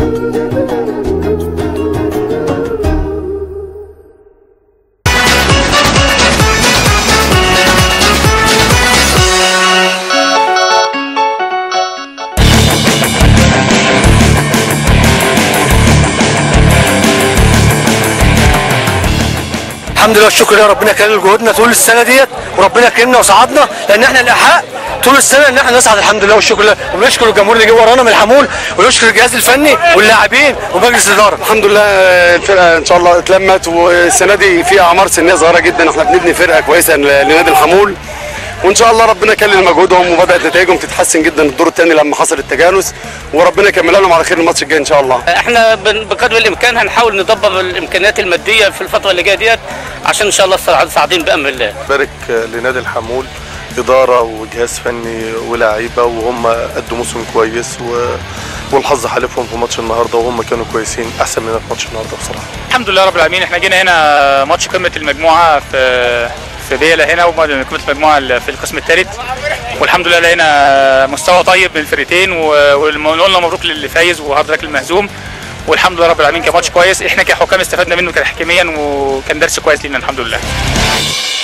الحمد لله والشكر لله ربنا كرم جهودنا طول السنه ديت وربنا كرمنا وساعدنا لان احنا الاحق طول السنه ان احنا نسعد الحمد لله والشكر لله وبنشكر الجمهور اللي جه ورانا من الحمول ونشكر الجهاز الفني واللاعبين ومجلس الاداره الحمد لله الفرقه ان شاء الله اتلمت والسنه دي فيها اعمار سنيه صغيره جدا احنا بنبني فرقه كويسه لنادي الحمول وان شاء الله ربنا يكلل مجهودهم وبدات نتائجهم تتحسن جدا الدور الثاني لما حصل التجانس وربنا يكملها لهم على خير الماتش الجاي ان شاء الله احنا بن- بقدر الامكان هنحاول ندبر الامكانيات الماديه في الفتره اللي جايه ديت عشان ان شاء الله الصراحة صاعدين بامر الله بارك لنادي الحمول إدارة وجهاز فني ولاعيبة وهم قدموا موسم كويس و... والحظ حالفهم في ماتش النهارده وهم كانوا كويسين أحسن مننا في ماتش النهارده بصراحة. الحمد لله رب العالمين احنا جينا هنا ماتش قمه المجموعه في في بيلا هنا وقمه المجموعه في القسم الثالث والحمد لله لقينا مستوى طيب من الفرقتين و- وقلنا مبروك للي فايز وهارد لك المهزوم والحمد لله رب العالمين كان ماتش كويس احنا كحكام استفدنا منه كتحكيميا وكان درس كويس لينا الحمد لله